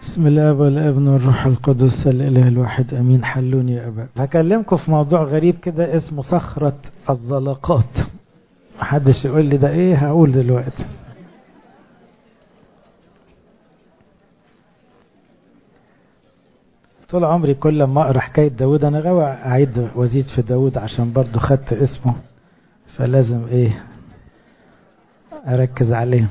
بسم الله والابن والروح القدس الاله الواحد امين حلوني يا ابا هكلمكم في موضوع غريب كده اسمه صخرة الزلقات محدش يقول لي ده ايه هقول دلوقتي طول عمري كل ما اقرا حكايه داود انا غاوي اعيد وازيد في داود عشان برضو خدت اسمه فلازم ايه اركز عليه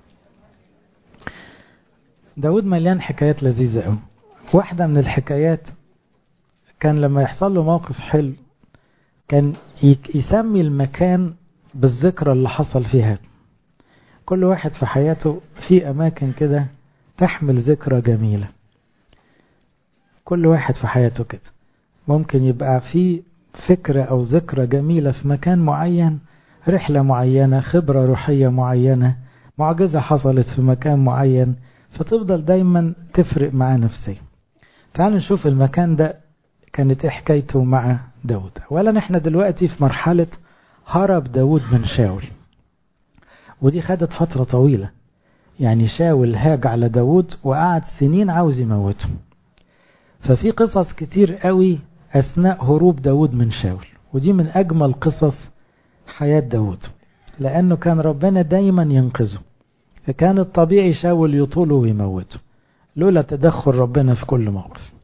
داود مليان حكايات لذيذة قوي واحدة من الحكايات كان لما يحصل له موقف حلو كان يسمي المكان بالذكرى اللي حصل فيها كل واحد في حياته في أماكن كده تحمل ذكرى جميلة كل واحد في حياته كده ممكن يبقى في فكرة أو ذكرى جميلة في مكان معين رحلة معينة خبرة روحية معينة معجزة حصلت في مكان معين فتفضل دايما تفرق معاه نفسيا تعالوا نشوف المكان ده كانت ايه حكايته مع داود اولا احنا دلوقتي في مرحلة هرب داود من شاول ودي خدت فترة طويلة يعني شاول هاج على داود وقعد سنين عاوز يموته ففي قصص كتير قوي اثناء هروب داود من شاول ودي من اجمل قصص حياة داود لانه كان ربنا دايما ينقذه فكان الطبيعي شاول يطوله ويموته لولا تدخل ربنا في كل موقف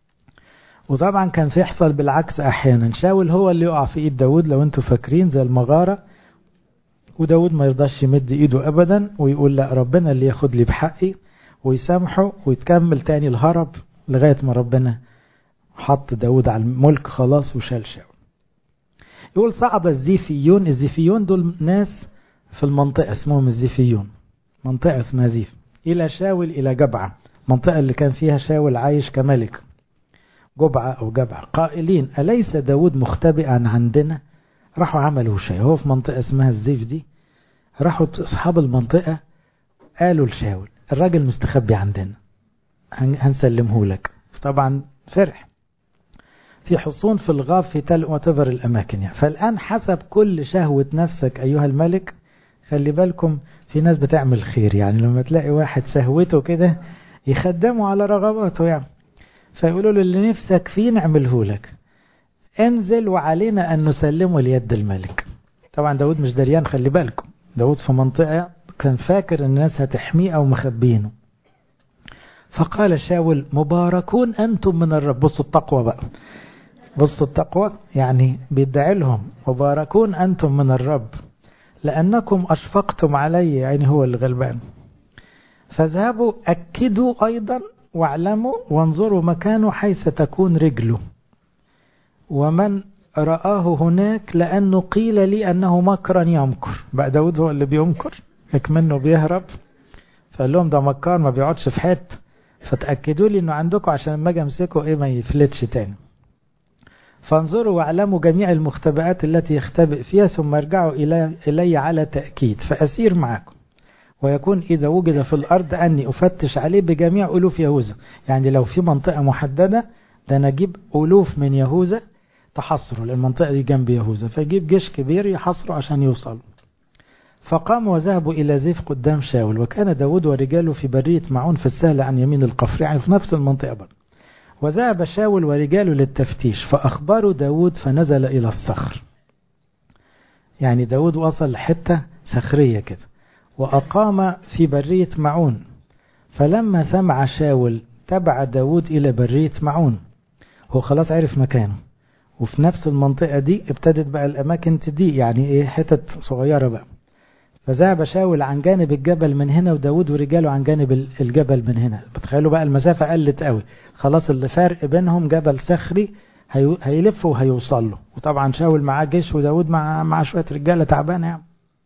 وطبعا كان في يحصل بالعكس احيانا شاول هو اللي يقع في ايد داود لو انتوا فاكرين زي المغارة وداود ما يرضاش يمد ايده ابدا ويقول لا ربنا اللي ياخد لي بحقي ويسامحه ويتكمل تاني الهرب لغاية ما ربنا حط داود على الملك خلاص وشال شاول يقول صعد الزيفيون الزيفيون دول ناس في المنطقة اسمهم الزيفيون منطقة اسمها زيف إلى شاول إلى جبعة منطقة اللي كان فيها شاول عايش كملك جبعة أو جبعة قائلين أليس داود مختبئا عندنا راحوا عملوا شيء هو في منطقة اسمها الزيف دي راحوا أصحاب المنطقة قالوا لشاول الراجل مستخبي عندنا هنسلمه لك طبعا فرح في حصون في الغاب في تل وتفر الأماكن يعني. فالآن حسب كل شهوة نفسك أيها الملك خلي بالكم في ناس بتعمل خير يعني لما تلاقي واحد سهوته كده يخدمه على رغباته يعني فيقولوا له اللي نفسك فيه نعمله لك انزل وعلينا أن نسلمه ليد الملك طبعا داود مش دريان خلي بالكم داود في منطقة كان فاكر الناس هتحميه أو مخبينه فقال شاول مباركون أنتم من الرب بصوا التقوى بقى بصوا التقوى يعني بيدعي لهم مباركون أنتم من الرب لأنكم أشفقتم علي يعني هو الغلبان فاذهبوا أكدوا أيضا واعلموا وانظروا مكانه حيث تكون رجله ومن رآه هناك لأنه قيل لي أنه مكرا يمكر بقى داود هو اللي بيمكر منه بيهرب فقال لهم ده مكار ما بيقعدش في حته فتأكدوا لي انه عندكم عشان لما اجي امسكه ايه ما يفلتش تاني فانظروا واعلموا جميع المختبئات التي يختبئ فيها ثم ارجعوا إلي, إلي على تأكيد فأسير معكم ويكون إذا وجد في الأرض أني أفتش عليه بجميع ألوف يهوذا يعني لو في منطقة محددة ده أنا أجيب ألوف من يهوذا تحصروا المنطقة دي جنب يهوذا فيجيب جيش كبير يحصروا عشان يوصلوا فقام وذهبوا إلى زيف قدام شاول وكان داود ورجاله في برية معون في السهل عن يمين القفر يعني في نفس المنطقة برضه وذهب شاول ورجاله للتفتيش فأخبروا داود فنزل إلى الصخر يعني داود وصل لحتة صخرية كده وأقام في برية معون فلما سمع شاول تبع داود إلى برية معون هو خلاص عرف مكانه وفي نفس المنطقة دي ابتدت بقى الأماكن تضيق يعني إيه حتت صغيرة بقى فذهب شاول عن جانب الجبل من هنا وداود ورجاله عن جانب الجبل من هنا بتخيلوا بقى المسافة قلت قوي خلاص اللي فرق بينهم جبل صخري هيلف وهيوصل له وطبعا شاول معاه جيش وداود مع مع شوية رجالة تعبانة يعني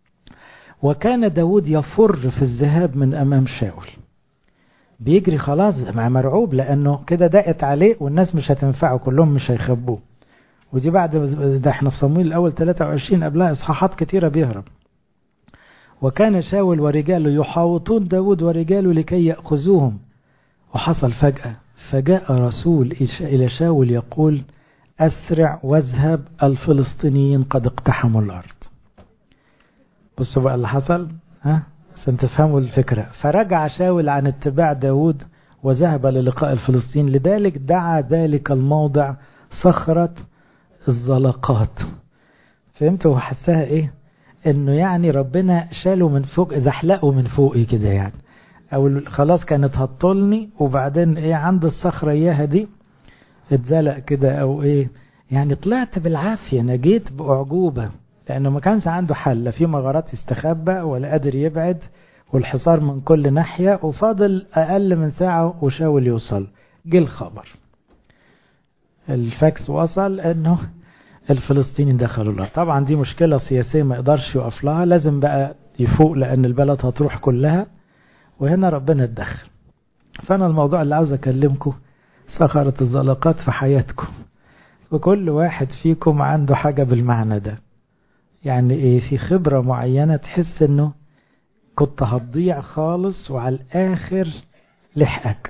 وكان داود يفر في الذهاب من أمام شاول بيجري خلاص مع مرعوب لأنه كده ضاقت عليه والناس مش هتنفعه كلهم مش هيخبوه ودي بعد ده احنا في صمويل الأول 23 قبلها إصحاحات كتيرة بيهرب وكان شاول ورجاله يحاوطون داود ورجاله لكي يأخذوهم وحصل فجأة فجاء رسول إلى شاول يقول أسرع واذهب الفلسطينيين قد اقتحموا الأرض بصوا بقى اللي حصل ها عشان تفهموا الفكرة فرجع شاول عن اتباع داود وذهب للقاء الفلسطين لذلك دعا ذلك الموضع صخرة الزلقات فهمت هو حسها ايه انه يعني ربنا شاله من فوق زحلقه من فوقي كده يعني او خلاص كانت هتطولني وبعدين ايه عند الصخرة اياها دي اتزلق كده او ايه يعني طلعت بالعافية نجيت بأعجوبة لأنه ما كانش عنده حل لا في مغارات يستخبى ولا قادر يبعد والحصار من كل ناحية وفاضل أقل من ساعة وشاول يوصل جه الخبر الفاكس وصل أنه الفلسطينيين دخلوا الأرض طبعا دي مشكلة سياسية ما يقدرش يقف لها لازم بقى يفوق لأن البلد هتروح كلها وهنا ربنا اتدخل فأنا الموضوع اللي عاوز أكلمكم صخرة الزلقات في حياتكم وكل واحد فيكم عنده حاجة بالمعنى ده يعني ايه في خبرة معينة تحس انه كنت هتضيع خالص وعلى الاخر لحقك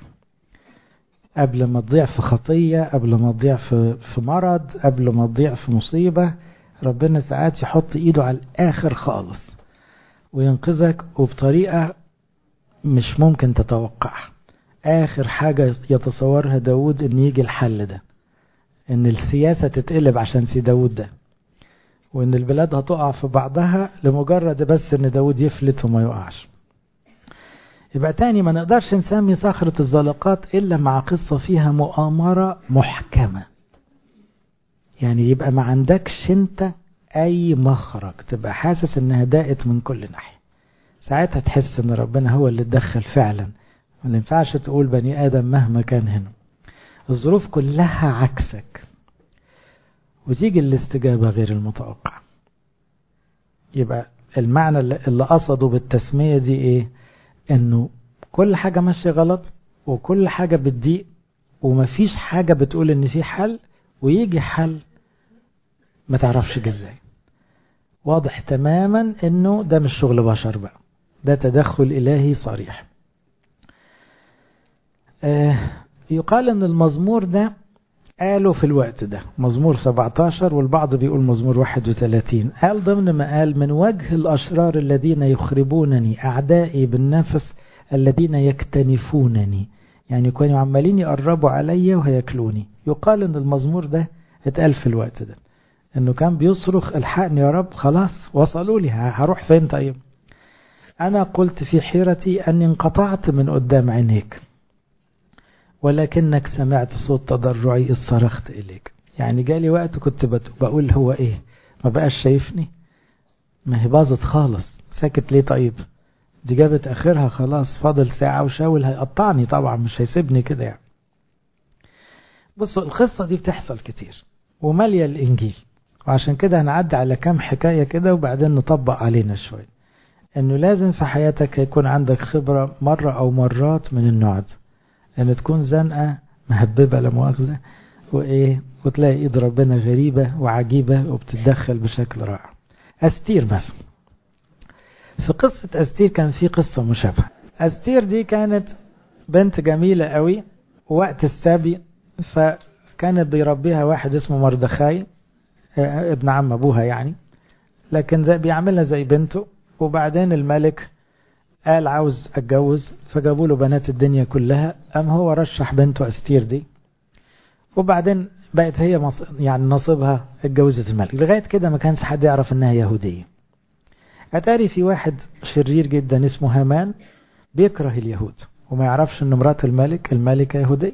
قبل ما تضيع في خطية قبل ما تضيع في, في مرض قبل ما تضيع في مصيبة ربنا ساعات يحط ايده على الاخر خالص وينقذك وبطريقة مش ممكن تتوقعها اخر حاجة يتصورها داود ان يجي الحل ده ان السياسة تتقلب عشان في داود ده وان البلاد هتقع في بعضها لمجرد بس ان داود يفلت وما يقعش يبقى تاني ما نقدرش نسمي صخرة الزلقات الا مع قصة فيها مؤامرة محكمة يعني يبقى ما عندكش انت اي مخرج تبقى حاسس انها ضاقت من كل ناحية ساعتها تحس ان ربنا هو اللي اتدخل فعلا ما ينفعش تقول بني ادم مهما كان هنا الظروف كلها عكسك وتيجي الاستجابة غير المتوقعة يبقى المعنى اللي قصده بالتسمية دي ايه انه كل حاجة ماشية غلط وكل حاجة بتضيق ومفيش حاجة بتقول ان في حل ويجي حل ما تعرفش جه ازاي واضح تماما انه ده مش شغل بشر بقى ده تدخل الهي صريح آه يقال ان المزمور ده قالوا في الوقت ده مزمور 17 والبعض بيقول مزمور 31 قال ضمن ما قال من وجه الأشرار الذين يخربونني أعدائي بالنفس الذين يكتنفونني يعني كانوا عمالين يقربوا عليا وهياكلوني يقال ان المزمور ده اتقال في الوقت ده انه كان بيصرخ الحقني يا رب خلاص وصلوا لي هروح فين طيب انا قلت في حيرتي اني انقطعت من قدام عينيك ولكنك سمعت صوت تضرعي إذ صرخت إليك يعني جالي وقت كنت بقول هو إيه ما بقاش شايفني ما هي باظت خالص ساكت ليه طيب دي جابت آخرها خلاص فاضل ساعة وشاول هيقطعني طبعا مش هيسيبني كده يعني بصوا القصة دي بتحصل كتير ومالية الإنجيل وعشان كده هنعدي على كام حكاية كده وبعدين نطبق علينا شوية انه لازم في حياتك يكون عندك خبرة مرة او مرات من النوع ده ان تكون زنقة مهببة لا مؤاخذة وايه وتلاقي ايد ربنا غريبة وعجيبة وبتتدخل بشكل رائع استير مثلا في قصة استير كان في قصة مشابهة استير دي كانت بنت جميلة قوي وقت السبي فكانت بيربيها واحد اسمه مردخاي ابن عم ابوها يعني لكن زي بيعملها زي بنته وبعدين الملك قال عاوز اتجوز فجابوا له بنات الدنيا كلها قام هو رشح بنته استير دي وبعدين بقت هي مص... يعني نصيبها اتجوزت الملك لغايه كده ما كانش حد يعرف انها يهوديه اتاري في واحد شرير جدا اسمه هامان بيكره اليهود وما يعرفش ان مرات الملك الملكه يهوديه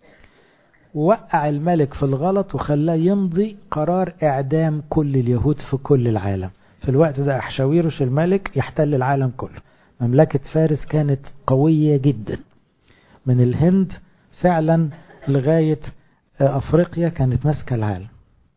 وقع الملك في الغلط وخلاه يمضي قرار اعدام كل اليهود في كل العالم في الوقت ده احشاويرش الملك يحتل العالم كله مملكة فارس كانت قوية جدا من الهند فعلا لغاية أفريقيا كانت ماسكة العالم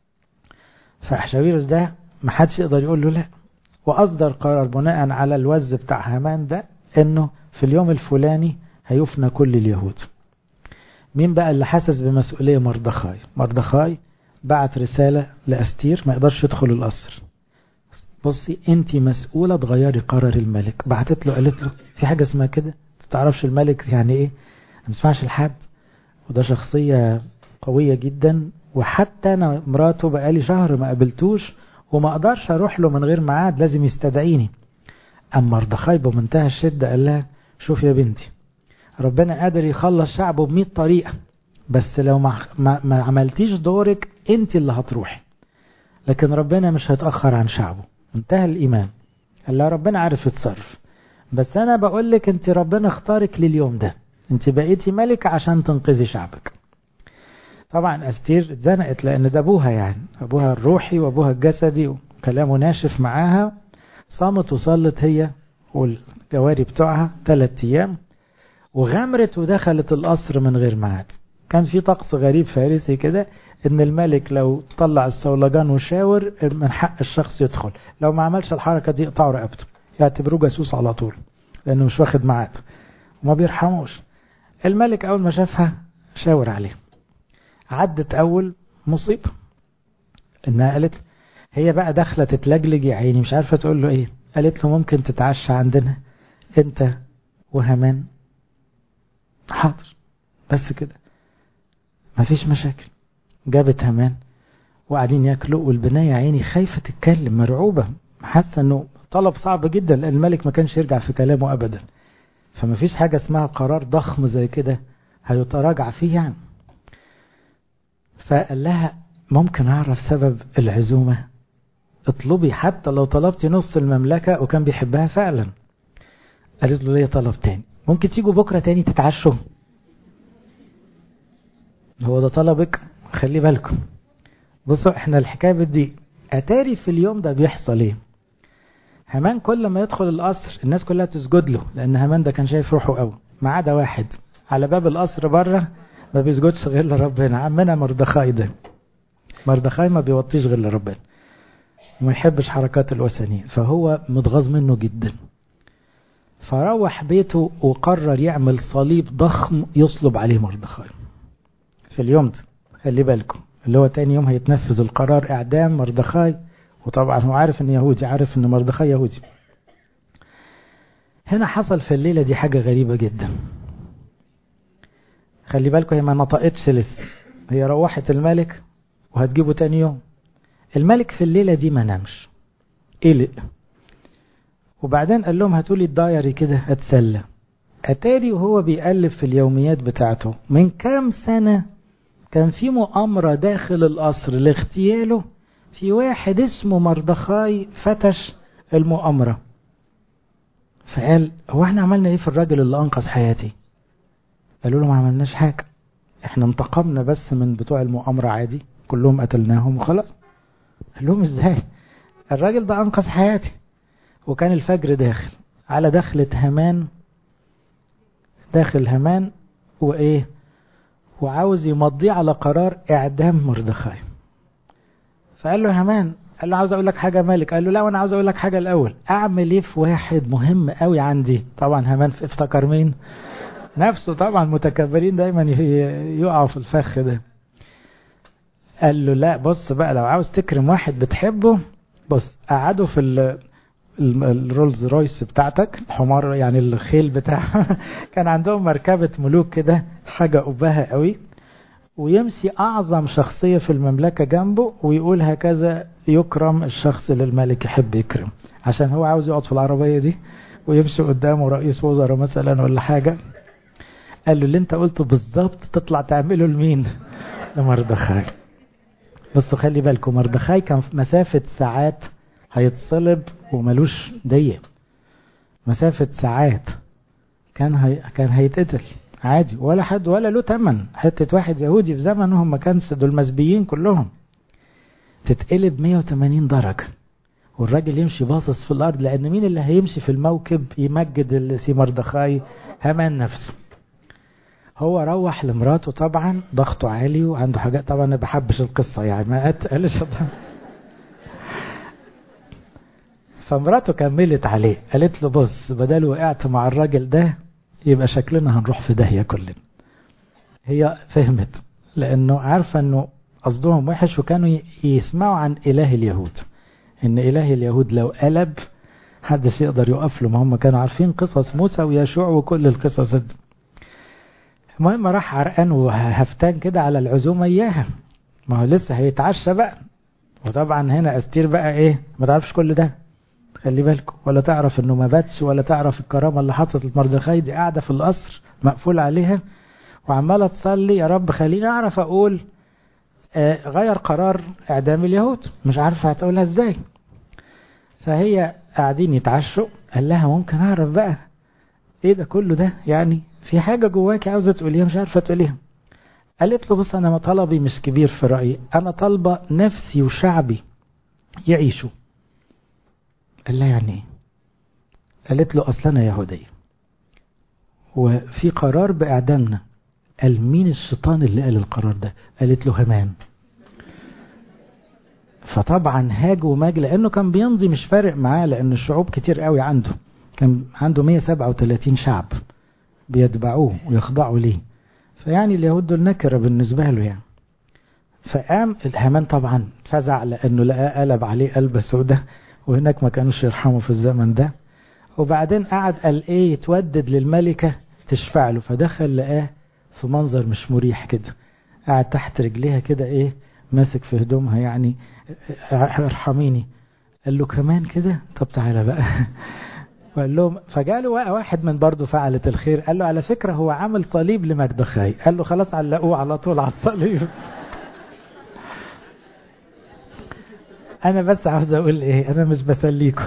فأحشاويرس ده محدش يقدر يقول له لا وأصدر قرار بناء على الوز بتاع هامان ده إنه في اليوم الفلاني هيفنى كل اليهود مين بقى اللي حاسس بمسؤولية مردخاي مردخاي بعت رسالة لأستير ما يقدرش يدخل القصر بصي انت مسؤولة تغيري قرار الملك بعتت له قالت له في حاجة اسمها كده تعرفش الملك يعني ايه ما تسمعش لحد وده شخصية قوية جدا وحتى انا مراته بقالي شهر ما قابلتوش وما اقدرش اروح له من غير ميعاد لازم يستدعيني اما مردخاي بمنتهى الشدة قال لها شوف يا بنتي ربنا قادر يخلص شعبه بمئة طريقة بس لو ما, ما, ما عملتيش دورك انت اللي هتروحي لكن ربنا مش هيتأخر عن شعبه انتهى الإيمان قال لا ربنا عارف يتصرف بس أنا بقول لك أنت ربنا اختارك لليوم ده أنت بقيتي ملك عشان تنقذي شعبك طبعا أستير اتزنقت لأن ده أبوها يعني أبوها الروحي وأبوها الجسدي وكلامه ناشف معاها صامت وصلت هي والجواري بتوعها ثلاث أيام وغامرت ودخلت القصر من غير ميعاد كان في طقس غريب فارسي كده ان الملك لو طلع الصولجان وشاور من حق الشخص يدخل لو ما عملش الحركة دي يقطعوا رقبته يعتبروه جاسوس على طول لانه مش واخد ميعاد وما بيرحموش الملك اول ما شافها شاور عليه عدت اول مصيبة انها قالت هي بقى داخله تتلجلج يا عيني مش عارفه تقول له ايه قالت له ممكن تتعشى عندنا انت وهمان حاضر بس كده مفيش مشاكل جابت همان وقاعدين ياكلوا والبناية عيني خايفة تتكلم مرعوبة حاسة انه طلب صعب جدا لان الملك ما كانش يرجع في كلامه ابدا فمفيش حاجة اسمها قرار ضخم زي كده هيتراجع فيه يعني فقال لها ممكن اعرف سبب العزومة اطلبي حتى لو طلبتي نص المملكة وكان بيحبها فعلا قالت له ليه طلب تاني ممكن تيجوا بكرة تاني تتعشوا هو ده طلبك خلي بالكم بصوا احنا الحكاية بدي اتاري في اليوم ده بيحصل ايه همان كل ما يدخل القصر الناس كلها تسجد له لان همان ده كان شايف روحه قوي ما عدا واحد على باب القصر بره ما بيسجدش غير لربنا عمنا مردخاي ده مردخاي ما بيوطيش غير لربنا وما يحبش حركات الوثنيين فهو متغاظ منه جدا فروح بيته وقرر يعمل صليب ضخم يصلب عليه مردخاي في اليوم ده خلي بالكم اللي هو تاني يوم هيتنفذ القرار اعدام مردخاي وطبعا هو عارف ان يهودي عارف ان مردخاي يهودي هنا حصل في الليلة دي حاجة غريبة جدا خلي بالكم هي ما نطقتش لسه هي روحت الملك وهتجيبه تاني يوم الملك في الليلة دي ما نامش قلق وبعدين قال لهم هاتولي الدايري كده اتسلى اتاري وهو بيقلب في اليوميات بتاعته من كام سنة كان في مؤامرة داخل القصر لاغتياله في واحد اسمه مردخاي فتش المؤامرة فقال هو احنا عملنا ايه في الراجل اللي انقذ حياتي قالوا له ما عملناش حاجة احنا انتقمنا بس من بتوع المؤامرة عادي كلهم قتلناهم وخلاص قال لهم ازاي الراجل ده انقذ حياتي وكان الفجر داخل على دخلة همان داخل همان وايه وعاوز يمضيه على قرار اعدام مردخاي فقال له همان قال له عاوز اقول لك حاجه مالك قال له لا وانا عاوز اقول لك حاجه الاول اعمل ايه في واحد مهم قوي عندي طبعا همان افتكر مين نفسه طبعا متكبرين دايما يقعوا في الفخ ده قال له لا بص بقى لو عاوز تكرم واحد بتحبه بص قعده في الرولز رويس بتاعتك الحمار يعني الخيل بتاعها كان عندهم مركبة ملوك كده حاجة أباها قوي ويمشي أعظم شخصية في المملكة جنبه ويقول هكذا يكرم الشخص اللي الملك يحب يكرم عشان هو عاوز يقعد في العربية دي ويمشي قدامه رئيس وزراء مثلا ولا حاجة قال له اللي انت قلته بالظبط تطلع تعمله لمين لمردخاي بس خلي بالكم مردخاي كان في مسافة ساعات هيتصلب وملوش ضيق مسافة ساعات كان هي... كان هيتقتل عادي ولا حد ولا له تمن حتة واحد يهودي في زمنهم ما كانش دول مسبيين كلهم تتقلب 180 درجة والراجل يمشي باصص في الأرض لأن مين اللي هيمشي في الموكب يمجد اللي في مردخاي همان نفسه هو روح لمراته طبعا ضغطه عالي وعنده حاجات طبعا ما بحبش القصة يعني ما قالش فمراته كملت عليه قالت له بص بدل وقعت مع الراجل ده يبقى شكلنا هنروح في داهية كلنا هي فهمت لأنه عارفة أنه قصدهم وحش وكانوا يسمعوا عن إله اليهود إن إله اليهود لو قلب محدش يقدر يقف له ما هم كانوا عارفين قصص موسى ويشوع وكل القصص دي المهم راح عرقان وهفتان كده على العزومة إياها ما هو لسه هيتعشى بقى وطبعا هنا أستير بقى إيه ما تعرفش كل ده خلي بالكم ولا تعرف انه ما باتش ولا تعرف الكرامة اللي حصلت لمردخاي دي قاعدة في القصر مقفول عليها وعمالة تصلي يا رب خليني اعرف اقول آه غير قرار اعدام اليهود مش عارفة هتقولها ازاي فهي قاعدين يتعشوا قال لها ممكن اعرف بقى ايه ده كله ده يعني في حاجة جواكي عاوزة تقوليها مش عارفة تقوليها قالت له بص انا طلبي مش كبير في رأيي انا طالبة نفسي وشعبي يعيشوا قال لها يعني ايه قالت له اصلا انا يهودية وفي قرار باعدامنا قال مين الشيطان اللي قال القرار ده قالت له همان فطبعا هاج وماج لانه كان بيمضي مش فارق معاه لان الشعوب كتير قوي عنده كان عنده 137 شعب بيتبعوه ويخضعوا ليه فيعني اليهود دول نكرة بالنسبة له يعني فقام الهمان طبعا فزع لانه لقاه قلب عليه قلبة سودة وهناك ما كانوش يرحموا في الزمن ده وبعدين قعد قال ايه يتودد للملكة تشفع له فدخل لقاه في منظر مش مريح كده قاعد تحت رجليها كده ايه ماسك في هدومها يعني ارحميني قال له كمان كده طب تعالى بقى وقال لهم فجاله واحد من برضه فعلة الخير قال له على فكرة هو عمل صليب لمردخاي قال له خلاص علقوه على طول على الصليب انا بس عاوز اقول ايه انا مش بسليكم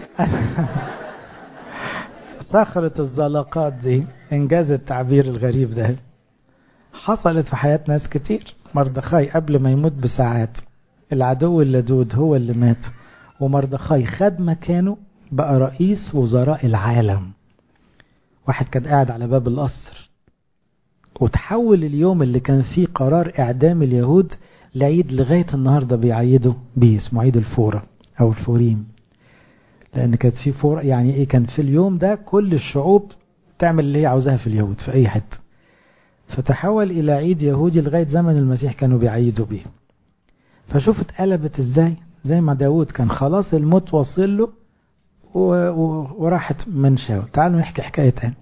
صخرة الزلقات دي انجاز التعبير الغريب ده حصلت في حياة ناس كتير مردخاي قبل ما يموت بساعات العدو اللدود هو اللي مات ومردخاي خد مكانه بقى رئيس وزراء العالم واحد كان قاعد على باب القصر وتحول اليوم اللي كان فيه قرار اعدام اليهود لعيد لغاية النهاردة بيعيدوا بيه اسمه عيد الفورة او الفوريم لان كانت في فورة يعني ايه كان في اليوم ده كل الشعوب تعمل اللي هي عاوزاها في اليهود في اي حتة فتحول الى عيد يهودي لغاية زمن المسيح كانوا بيعيدوا بيه فشوف اتقلبت ازاي زي ما داود كان خلاص الموت وصل له وراحت من شاول تعالوا نحكي حكاية تاني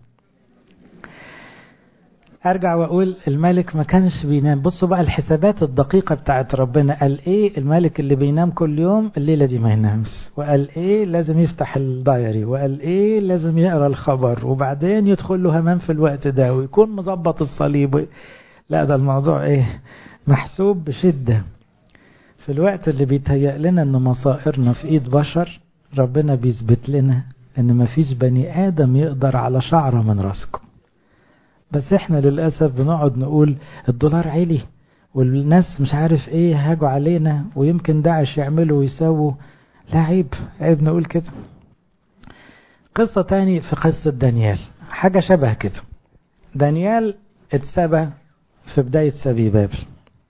ارجع واقول الملك ما كانش بينام بصوا بقى الحسابات الدقيقة بتاعت ربنا قال ايه الملك اللي بينام كل يوم الليلة دي ما ينامش وقال ايه لازم يفتح الدايري وقال ايه لازم يقرا الخبر وبعدين يدخل له همام في الوقت ده ويكون مظبط الصليب لا ده الموضوع ايه محسوب بشدة في الوقت اللي بيتهيأ لنا ان مصائرنا في ايد بشر ربنا بيثبت لنا ان مفيش بني ادم يقدر على شعرة من راسكم بس احنا للأسف بنقعد نقول الدولار عالي والناس مش عارف ايه هاجوا علينا ويمكن داعش يعملوا ويسووا لا عيب عيب نقول كده قصة تاني في قصة دانيال حاجة شبه كده دانيال اتسبى في بداية سبي بابل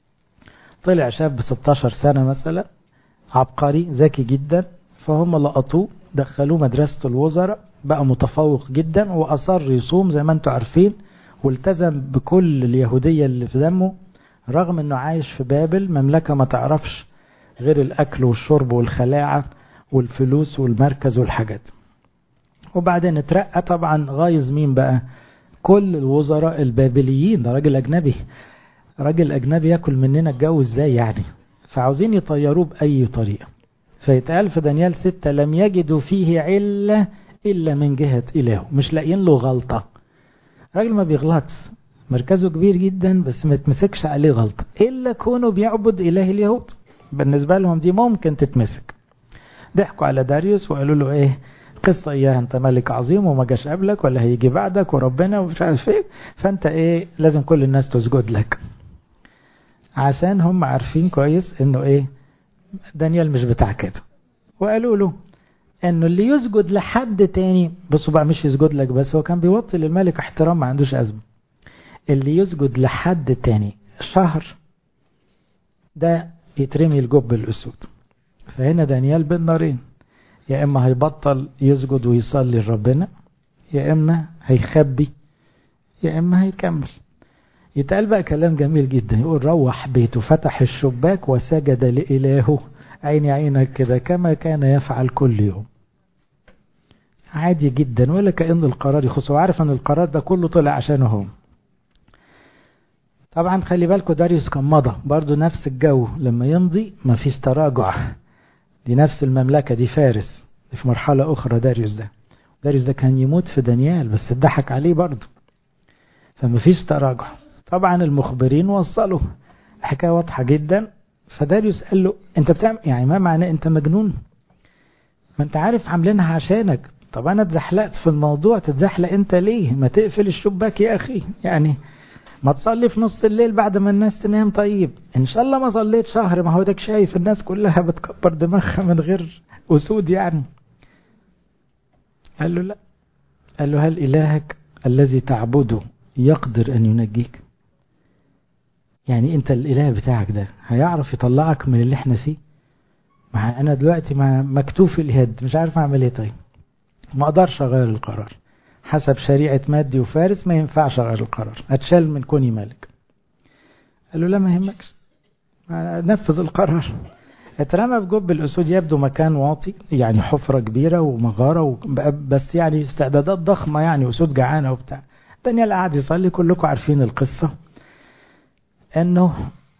طلع شاب 16 سنة مثلا عبقري ذكي جدا فهم لقطوه دخلوه مدرسة الوزراء بقى متفوق جدا وأصر يصوم زي ما انتم عارفين والتزم بكل اليهودية اللي في دمه رغم انه عايش في بابل مملكة ما تعرفش غير الاكل والشرب والخلاعة والفلوس والمركز والحاجات وبعدين اترقى طبعا غايز مين بقى كل الوزراء البابليين ده راجل اجنبي راجل اجنبي ياكل مننا الجو ازاي يعني فعاوزين يطيروه باي طريقة فيتقال في دانيال ستة لم يجدوا فيه علة الا من جهة اله مش لاقيين له غلطة راجل ما بيغلطش مركزه كبير جدا بس ما تمسكش عليه غلطة إلا كونه بيعبد إله اليهود بالنسبة لهم دي ممكن تتمسك ضحكوا على داريوس وقالوا له إيه قصة إياها أنت ملك عظيم وما جاش قبلك ولا هيجي بعدك وربنا ومش عارف إيه فأنت إيه لازم كل الناس تسجد لك عشان هم عارفين كويس إنه إيه دانيال مش بتاع كده وقالوا له انه اللي يسجد لحد تاني بصوا بقى مش يسجد لك بس هو كان بيوطي للملك احترام ما عندوش ازمه اللي يسجد لحد تاني شهر ده يترمي الجب الاسود فهنا دانيال بين نارين يا اما هيبطل يسجد ويصلي لربنا يا اما هيخبي يا اما هيكمل يتقال بقى كلام جميل جدا يقول روح بيته فتح الشباك وسجد لإلهه عيني عينك كده كما كان يفعل كل يوم عادي جدا ولا كأن القرار يخصه عارف ان القرار ده كله طلع عشانه هو طبعا خلي بالكم داريوس كان مضى برضو نفس الجو لما يمضي مفيش تراجع دي نفس المملكة دي فارس في مرحلة أخرى داريوس ده داريوس ده كان يموت في دانيال بس اتضحك عليه برضه فمفيش تراجع طبعا المخبرين وصلوا الحكاية واضحة جدا فداريوس قال له انت بتعمل يعني ما معناه انت مجنون ما انت عارف عاملينها عشانك طب انا اتزحلقت في الموضوع تتزحلق انت ليه ما تقفل الشباك يا اخي يعني ما تصلي في نص الليل بعد ما الناس تنام طيب ان شاء الله ما صليت شهر ما هو داك شايف الناس كلها بتكبر دماغها من غير اسود يعني قال له لا قال له هل الهك الذي تعبده يقدر ان ينجيك يعني انت الاله بتاعك ده هيعرف يطلعك من اللي احنا فيه مع انا دلوقتي مع مكتوف اليد مش عارف اعمل ايه طيب ما اقدرش اغير القرار حسب شريعة مادي وفارس ما ينفعش اغير القرار اتشال من كوني ملك قال له لا ما يهمكش نفذ القرار اترمى في جب الاسود يبدو مكان واطي يعني حفرة كبيرة ومغارة بس يعني استعدادات ضخمة يعني اسود جعانة وبتاع دانيال قاعد يصلي كلكم عارفين القصة انه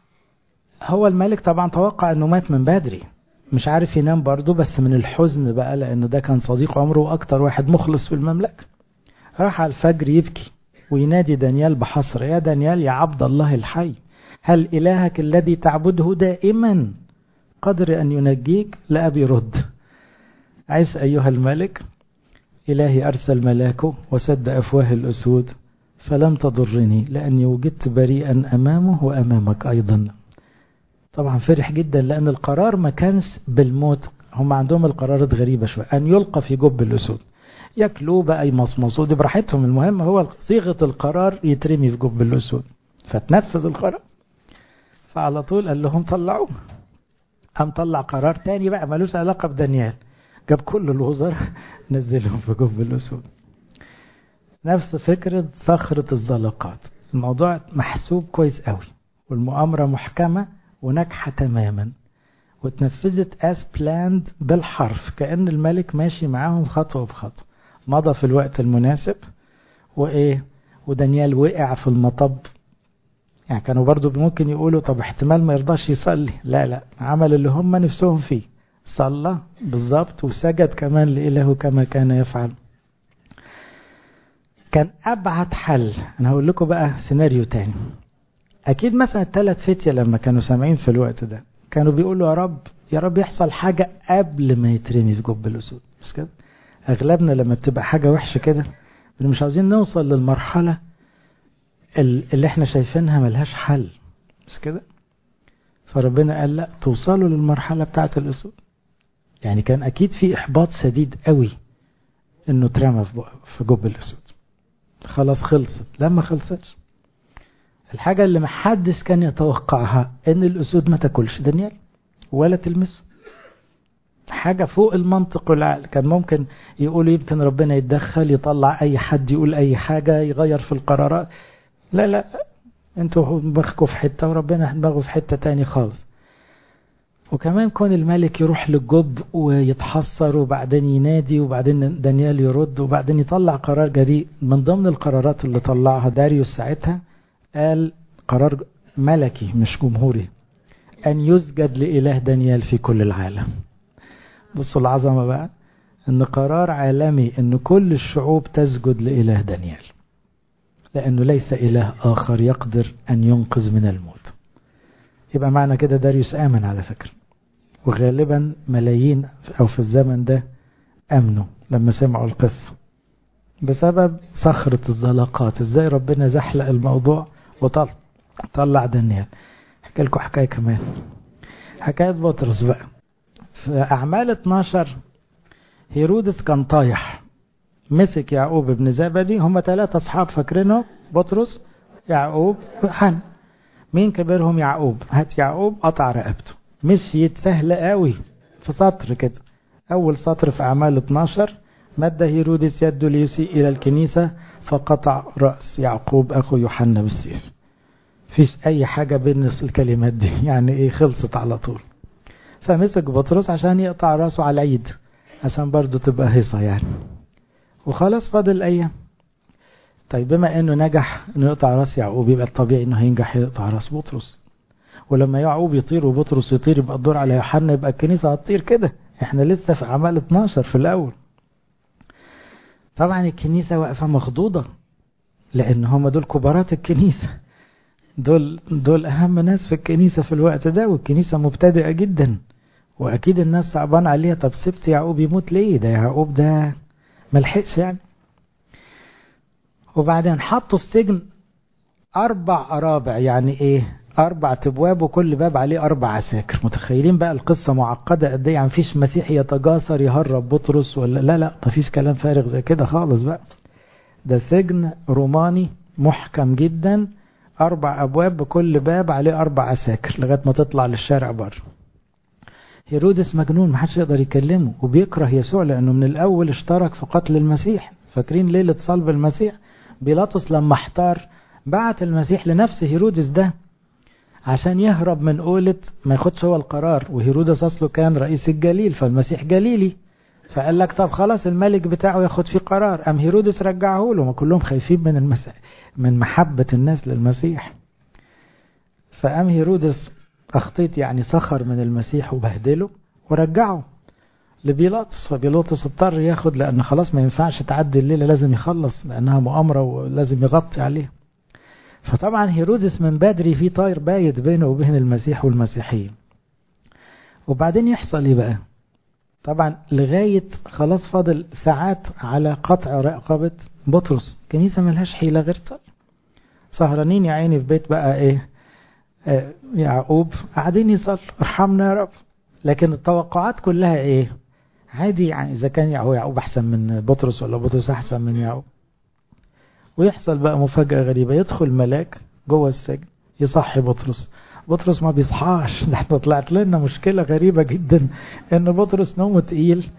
هو الملك طبعا توقع انه مات من بدري مش عارف ينام برضه بس من الحزن بقى لانه ده كان صديق عمره واكتر واحد مخلص في المملكة راح على الفجر يبكي وينادي دانيال بحصر يا دانيال يا عبد الله الحي هل إلهك الذي تعبده دائما قدر أن ينجيك لا بيرد عيس أيها الملك إلهي أرسل ملاكه وسد أفواه الأسود فلم تضرني لأني وجدت بريئا أمامه وأمامك أيضا طبعا فرح جدا لأن القرار ما كانش بالموت هم عندهم القرارات غريبة شوية أن يلقى في جب الأسود ياكلوه بقى يمصمصوه دي براحتهم المهم هو صيغة القرار يترمي في جب الأسود فتنفذ القرار فعلى طول قال لهم طلعوه قام طلع قرار تاني بقى ملوش علاقة بدانيال جاب كل الوزراء نزلهم في جب الأسود نفس فكرة صخرة الزلقات الموضوع محسوب كويس قوي والمؤامرة محكمة وناجحة تماما واتنفذت as planned بالحرف كأن الملك ماشي معاهم خطوة بخطوة مضى في الوقت المناسب وإيه ودانيال وقع في المطب يعني كانوا برضو ممكن يقولوا طب احتمال ما يرضاش يصلي لا لا عمل اللي هم نفسهم فيه صلى بالظبط وسجد كمان لإله كما كان يفعل كان أبعد حل أنا هقول لكم بقى سيناريو تاني أكيد مثلا الثلاث فتية لما كانوا سامعين في الوقت ده كانوا بيقولوا يا رب يا رب يحصل حاجة قبل ما يترمي في جب الأسود مش كده أغلبنا لما بتبقى حاجة وحشة كده مش عاوزين نوصل للمرحلة اللي احنا شايفينها ملهاش حل مش كده فربنا قال لا توصلوا للمرحلة بتاعة الأسود يعني كان أكيد في إحباط شديد قوي إنه اترمى في جب الأسود خلاص خلصت لما خلصتش الحاجة اللي محدش كان يتوقعها إن الأسود ما تاكلش دانيال ولا تلمسه حاجة فوق المنطق والعقل كان ممكن يقولوا يمكن ربنا يتدخل يطلع أي حد يقول أي حاجة يغير في القرارات لا لا انتوا دماغكم في حتة وربنا دماغه في حتة تاني خالص وكمان كون الملك يروح للجب ويتحسر وبعدين ينادي وبعدين دانيال يرد وبعدين يطلع قرار جريء من ضمن القرارات اللي طلعها داريوس ساعتها قال قرار ملكي مش جمهوري أن يسجد لإله دانيال في كل العالم بصوا العظمة بقى أن قرار عالمي أن كل الشعوب تسجد لإله دانيال لأنه ليس إله آخر يقدر أن ينقذ من الموت يبقى معنى كده داريوس آمن على فكرة وغالبا ملايين أو في الزمن ده أمنوا لما سمعوا القصة بسبب صخرة الزلقات ازاي ربنا زحلق الموضوع وطلع طلع دانيال احكي لكم حكاية كمان حكاية بطرس بقى في أعمال 12 هيرودس كان طايح مسك يعقوب ابن زبدي هم ثلاثة أصحاب فاكرينه بطرس يعقوب وحن مين كبيرهم يعقوب هات يعقوب قطع رقبته مشيت سهلة قوي في سطر كده أول سطر في أعمال 12 مد هيرودس يده ليسيء إلى الكنيسة فقطع رأس يعقوب أخو يوحنا بالسيف فيش أي حاجة بين الكلمات دي يعني إيه خلصت على طول فمسك بطرس عشان يقطع رأسه على العيد عشان برضه تبقى هيصة يعني وخلاص فاضل أيام طيب بما انه نجح انه يقطع راس يعقوب يبقى الطبيعي انه هينجح يقطع راس بطرس ولما يعقوب يطير وبطرس يطير يبقى الدور على يوحنا يبقى الكنيسه هتطير كده احنا لسه في اعمال 12 في الاول طبعا الكنيسة واقفة مخضوضة لان هم دول كبارات الكنيسة دول دول اهم ناس في الكنيسة في الوقت ده والكنيسة مبتدئة جدا واكيد الناس صعبان عليها طب سبت يعقوب يموت ليه ده يعقوب ده ملحقش يعني وبعدين حطوا في سجن اربع ارابع يعني ايه اربع ابواب وكل باب عليه اربع عساكر متخيلين بقى القصه معقده قد ايه يعني مفيش مسيح يتجاسر يهرب بطرس ولا لا لا مفيش كلام فارغ زي كده خالص بقى ده سجن روماني محكم جدا اربع ابواب بكل باب عليه اربع عساكر لغايه ما تطلع للشارع بره هيرودس مجنون محدش يقدر يكلمه وبيكره يسوع لانه من الاول اشترك في قتل المسيح فاكرين ليله صلب المسيح بيلاطس لما احتار بعت المسيح لنفس هيرودس ده عشان يهرب من قولة ما ياخدش هو القرار وهيرودس أصله كان رئيس الجليل فالمسيح جليلي فقال لك طب خلاص الملك بتاعه ياخد فيه قرار أم هيرودس رجعه له ما كلهم خايفين من المسيح من محبة الناس للمسيح فأم هيرودس أخطيت يعني سخر من المسيح وبهدله ورجعه لبيلاطس فبيلاطس اضطر ياخد لأن خلاص ما ينفعش تعدي الليلة لازم يخلص لأنها مؤامرة ولازم يغطي عليها فطبعا هيرودس من بدري في طاير بايت بينه وبين المسيح والمسيحيين وبعدين يحصل ايه بقى طبعا لغاية خلاص فاضل ساعات على قطع رقبة بطرس كنيسة ملهاش حيلة غير طال سهرانين يا عيني في بيت بقى ايه آه يعقوب قاعدين يصلوا ارحمنا يا رب لكن التوقعات كلها ايه عادي يعني اذا كان يعقوب احسن من بطرس ولا بطرس احسن من يعقوب ويحصل بقى مفاجأة غريبة يدخل ملاك جوه السجن يصحي بطرس بطرس ما بيصحاش ده احنا طلعت لنا مشكلة غريبة جدا ان بطرس نومه تقيل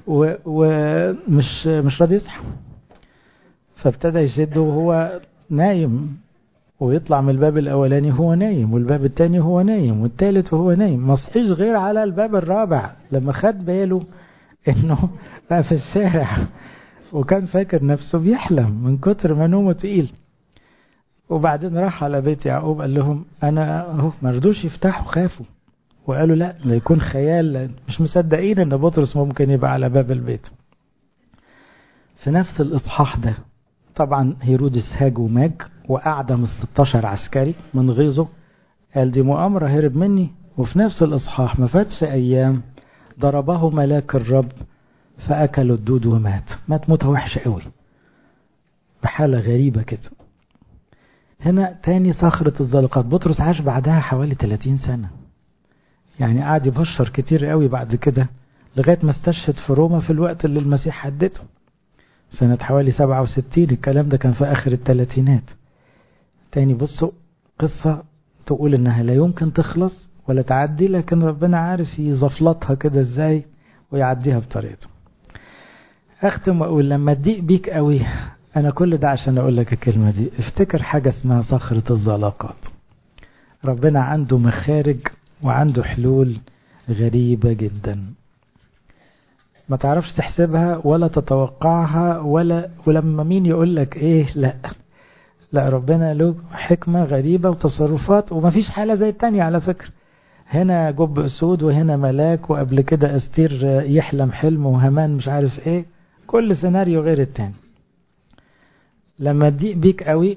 ومش مش راضي يصحى فابتدى يشد وهو نايم ويطلع من الباب الاولاني وهو نايم والباب الثاني وهو نايم والثالث وهو نايم ما صحيش غير على الباب الرابع لما خد باله انه بقى في الشارع وكان فاكر نفسه بيحلم من كتر ما نومه تقيل وبعدين راح على بيت يعقوب قال لهم انا اهو ما رضوش يفتحوا خافوا وقالوا لا لا يكون خيال مش مصدقين ان بطرس ممكن يبقى على باب البيت في نفس الاصحاح ده طبعا هيرودس هاج وماج واعدم ال 16 عسكري من غيظه قال دي مؤامره هرب مني وفي نفس الاصحاح ما فاتش ايام ضربه ملاك الرب فأكلوا الدود ومات مات موتة وحشة قوي بحالة غريبة كده هنا تاني صخرة الزلقات بطرس عاش بعدها حوالي 30 سنة يعني قعد يبشر كتير قوي بعد كده لغاية ما استشهد في روما في الوقت اللي المسيح حدده سنة حوالي 67 الكلام ده كان في آخر الثلاثينات تاني بصوا قصة تقول إنها لا يمكن تخلص ولا تعدي لكن ربنا عارف يزفلطها كده ازاي ويعديها بطريقته اختم واقول لما تضيق بيك قوي انا كل ده عشان اقول لك الكلمه دي افتكر حاجه اسمها صخره الزلاقات ربنا عنده مخارج وعنده حلول غريبه جدا ما تعرفش تحسبها ولا تتوقعها ولا ولما مين يقول لك ايه لا لا ربنا له حكمه غريبه وتصرفات ومفيش حاله زي التانية على فكره هنا جب اسود وهنا ملاك وقبل كده استير يحلم حلم وهمان مش عارف ايه كل سيناريو غير التاني لما تضيق بيك قوي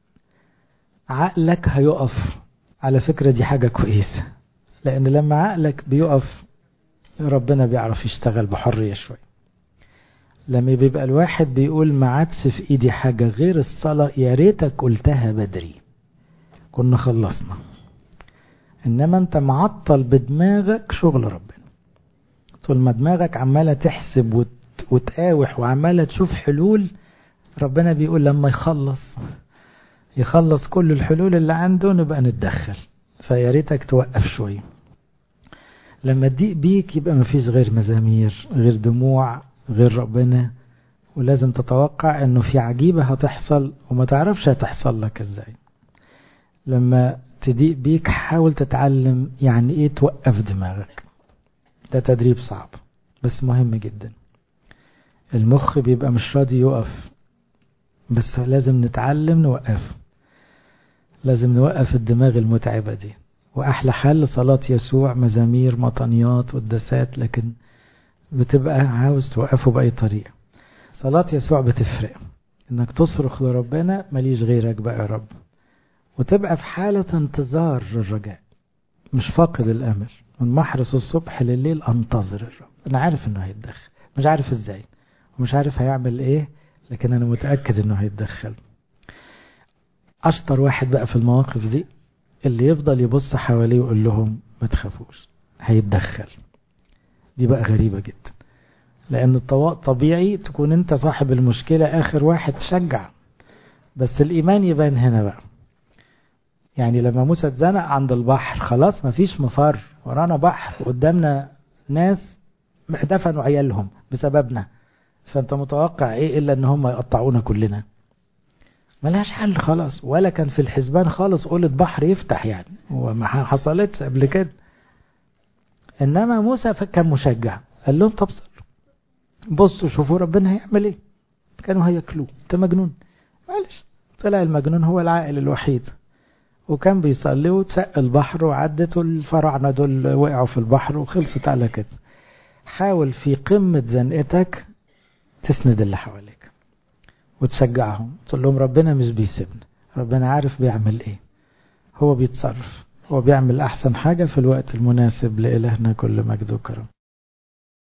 عقلك هيقف على فكرة دي حاجة كويسة لأن لما عقلك بيقف ربنا بيعرف يشتغل بحرية شوية لما بيبقى الواحد بيقول ما عادش في ايدي حاجة غير الصلاة يا ريتك قلتها بدري كنا خلصنا انما انت معطل بدماغك شغل ربنا طول ما دماغك عمالة تحسب وت... وتقاوح وعمالة تشوف حلول ربنا بيقول لما يخلص يخلص كل الحلول اللي عنده نبقى نتدخل فيا ريتك توقف شوية لما تضيق بيك يبقى مفيش غير مزامير غير دموع غير ربنا ولازم تتوقع انه في عجيبة هتحصل وما تعرفش هتحصل لك ازاي لما تضيق بيك حاول تتعلم يعني ايه توقف دماغك ده تدريب صعب بس مهم جدا المخ بيبقى مش راضي يقف بس لازم نتعلم نوقفه لازم نوقف الدماغ المتعبة دي وأحلى حل صلاة يسوع مزامير مطنيات والدسات لكن بتبقى عاوز توقفه بأي طريقة صلاة يسوع بتفرق انك تصرخ لربنا ماليش غيرك بقى يا رب وتبقى في حالة انتظار للرجاء مش فاقد الامل من محرس الصبح لليل انتظر الرب انا عارف انه هيتدخل مش عارف ازاي ومش عارف هيعمل ايه لكن انا متأكد انه هيتدخل اشطر واحد بقى في المواقف دي اللي يفضل يبص حواليه ويقول لهم ما تخافوش هيتدخل دي بقى غريبة جدا لأن طبيعي تكون أنت صاحب المشكلة آخر واحد تشجع بس الإيمان يبان هنا بقى يعني لما موسى اتزنق عند البحر خلاص مفيش مفر ورانا بحر قدامنا ناس دفنوا عيالهم بسببنا فأنت متوقع إيه إلا إن هم يقطعونا كلنا ملهاش حل خلاص ولا كان في الحسبان خالص قولة بحر يفتح يعني وما حصلتش قبل كده انما موسى كان مشجع قال لهم طب صلوا بصوا شوفوا ربنا هيعمل ايه كانوا هياكلوه انت مجنون معلش طلع المجنون هو العاقل الوحيد وكان بيصلي وتسق البحر وعدت الفراعنة دول وقعوا في البحر وخلصت على كده حاول في قمة زنقتك تسند اللي حواليك وتشجعهم تقول لهم ربنا مش بيسيبنا ربنا عارف بيعمل ايه هو بيتصرف هو بيعمل احسن حاجة في الوقت المناسب لإلهنا كل مجد وكرم